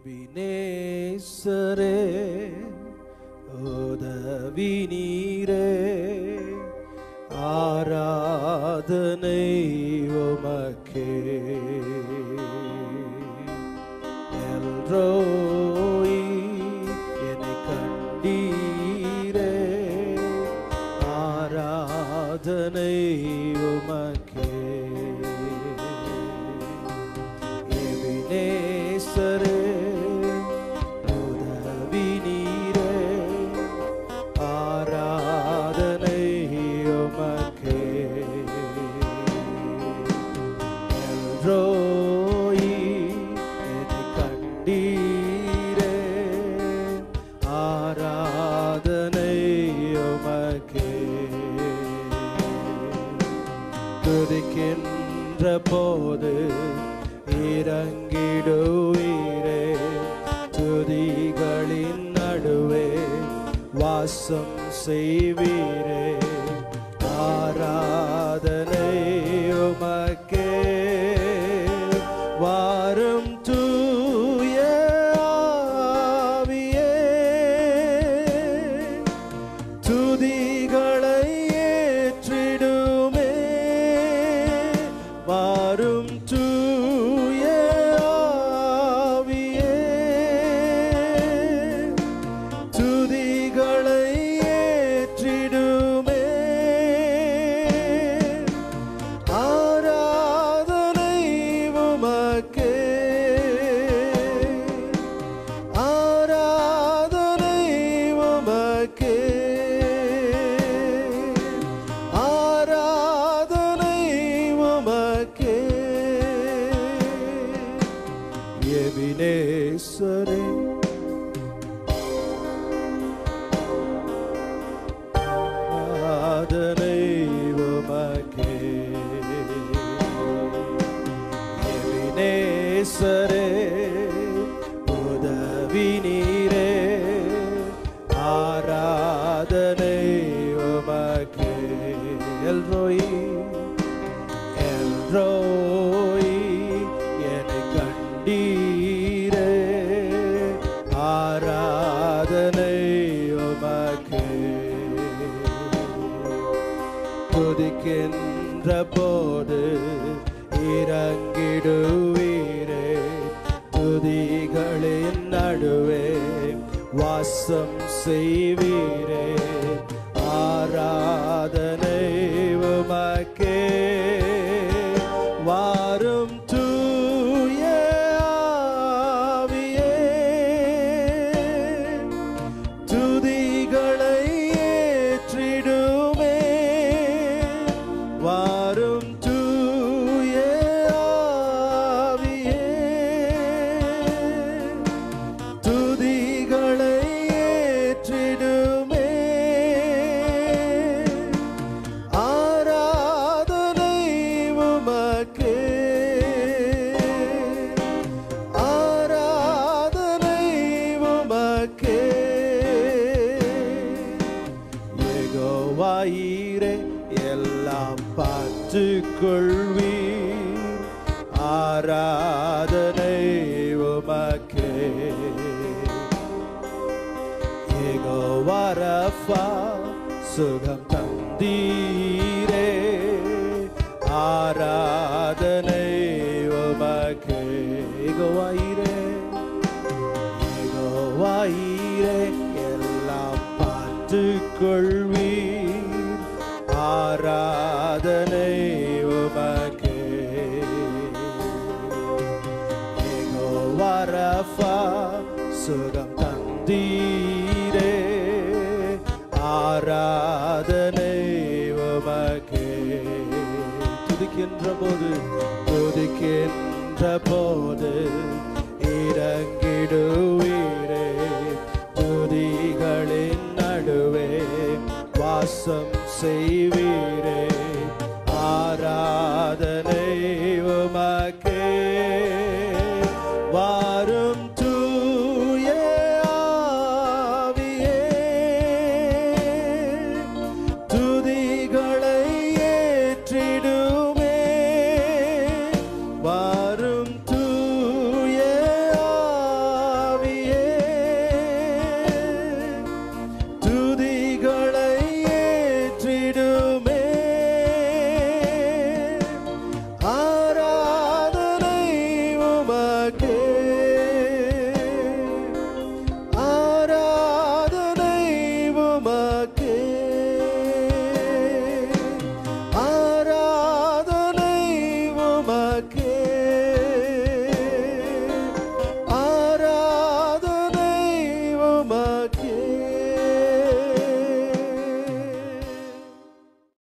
எபினேசரே உதவி நீரே ஆராதனை உமக்கே எல்ரோய் என்னை கண்டீரே ஆராதனை உமக்கே எபினேசரே உதவி நீரே ஆராதனை உமக்கே எல்ரோய் என்னை கண்டீரே ஆராதனை உமக்கே துதிக்கின்ற போது இறங்கிடுவீரே துதிகளின் நடுவே வாசம் செய்வீரே ஆராதனை உமக்கே வாரும் தூய ஆவியே துதிகளை ஏற்றிடுமே வாரும் தூய ஆவியே துதிகளை ஏற்றிடுமே ஆராதனை உமக்கே ஆராதனை உமக்கே ஆராதனை உமக்கே எபினேசரே ஆராதனை உமக்கே எபினேசரே உதவி நீரே ஆராதனை உமக்கே எல்ரோய் எல்ரோய் என்னை கண்டீரே ஆராதனை உமக்கே துதிக்கின்ற போது இறங்கிடுவீரே துதிகளின் நடுவே வாசம் செய்வீரே ஆராதனை உமக்கே வாரும் தூய ஆவியே துதிகளை ஏற்றிடுமே வாரும் தூய ஆவியே துதிகளை ஏற்றிடுமே ஆராதனை உமக்கே ஆராதனை உமக்கே யெகோவாயிரே எல்லாம் பார்த்து கொள்வீர் ஆராதனை உமக்கே யெகோவாரஃபா சுகம் தந்தீரே ஆராதனை உமக்கே யெகோவாயிரே யெகோவாயிரே எல்லாம் பார்த்து கொள்வீர் ஆராதனை உமக்கே யெகோவாரஃபா சுகம் தந்தீரே ஆராதனை உமக்கே துதிக்கின்ற போது துதிக்கின்ற போது இறங்கிடுவீரே துதிகளின் நடுவே வாசம் செய்